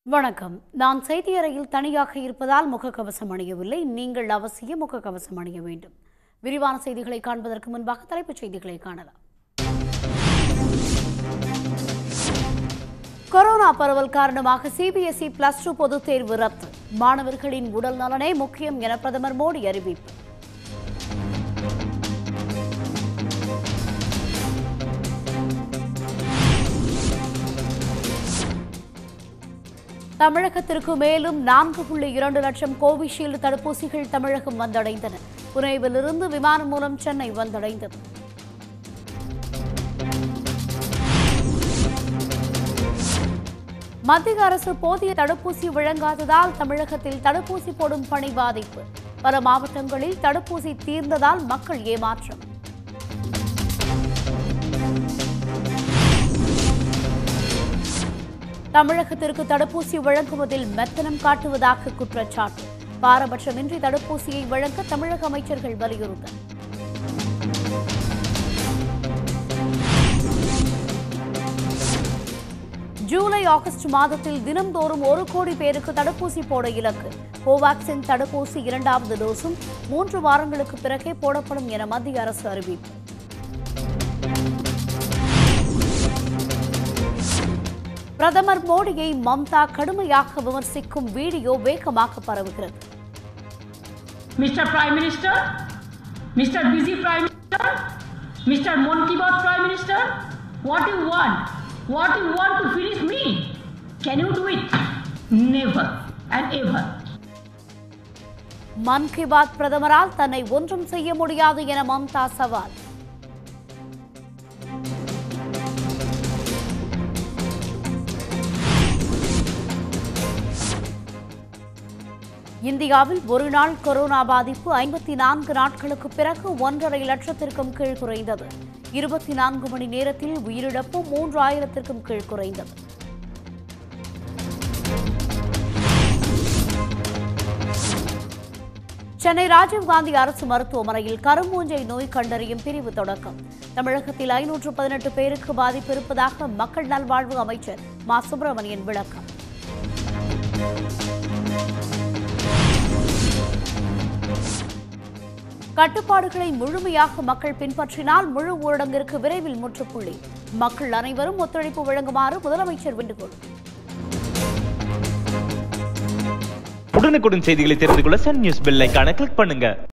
வணக்கம் நான் செய்தியறையில் தனியாக இருப்பதால் முகக்கவசம் அணியவில்லை நீங்கள் அவசியம் முகக்கவசம் அணிய வேண்டும் விரிவான செய்திகளை காண்பதற்கு முன்பாக தலைப்புச் செய்திகளை காணலாம் கொரோனா பரவல் காரணமாக சிபிஎஸ்இ பிளஸ் டூ பொதுத் தேர்வு ரத்து மாணவர்களின் உடல் நலனே முக்கியம் என பிரதமர் மோடி அறிவிப்பு தமிழகத்திற்கு மேலும் நான்கு புள்ளி இரண்டு லட்சம் கோவிஷீல்டு தடுப்பூசிகள் தமிழகம் வந்தடைந்தன புனேவிலிருந்து விமானம் மூலம் சென்னை வந்தடைந்தது மத்திய அரசு போதிய தடுப்பூசி வழங்காததால் தமிழகத்தில் தடுப்பூசி போடும் பணி பாதிப்பு பல மாவட்டங்களில் தடுப்பூசி தீர்ந்ததால் மக்கள் ஏமாற்றம் தமிழகத்திற்கு தடுப்பூசி வழங்குவதில் மெத்தனம் காட்டுவதாக குற்றச்சாட்டு பாரபட்சமின்றி தடுப்பூசியை வழங்க தமிழக அமைச்சர்கள் வலியுறுத்தல் ஜூலை ஆகஸ்ட் மாதத்தில் தினம்தோறும் ஒரு கோடி பேருக்கு தடுப்பூசி போட இலக்கு கோவாக்சின் தடுப்பூசி இரண்டாவது டோஸும் மூன்று வாரங்களுக்கு பிறகே போடப்படும் என மத்திய அரசு அறிவிப்பு பிரதமர் மோடியை மம்தா கடுமையாக விமர்சிக்கும் வீடியோ வேகமாக பரவுகிறது Mr. Prime Minister, Mr. Busy Prime Minister, Mr. Monkey Bot Prime Minister, what you want? What you want to finish me? Can you do it? Never and ever. மன் கி பாத் பிரதமரால் தன்னை ஒன்றும் செய்ய முடியாது என மம்தா சவால் இந்தியாவில் ஒரு நாள் கொரோனா பாதிப்பு ஐம்பத்தி நான்கு நாட்களுக்கு பிறகு ஒன்றரை லட்சத்திற்கும் கீழ் குறைந்தது இருபத்தி நான்கு மணி நேரத்தில் உயிரிழப்பு மூன்று ஆயிரத்திற்கும் கீழ் குறைந்தது சென்னை ராஜீவ்காந்தி அரசு மருத்துவமனையில் கரும்பூஞ்சை நோய் கண்டறியும் பிரிவு தொடக்கம் தமிழகத்தில் ஐநூற்று பதினெட்டு பேருக்கு பாதிப்பு இருப்பதாக மக்கள் நல்வாழ்வு அமைச்சர் மா சுப்பிரமணியன் விளக்கம் கட்டுப்பாடுகளை முழுமையாக மக்கள் பின்பற்றினால் முழு ஊரடங்கிற்கு விரைவில் முற்றுப்புள்ளி மக்கள் அனைவரும் ஒத்துழைப்பு வழங்குமாறு முதலமைச்சர் வேண்டுகோள் உடனுக்குடன் செய்திகளை தெரிந்து கொள்ள சன் நியூஸ் பெல் ஐகானை கிளிக் பண்ணுங்க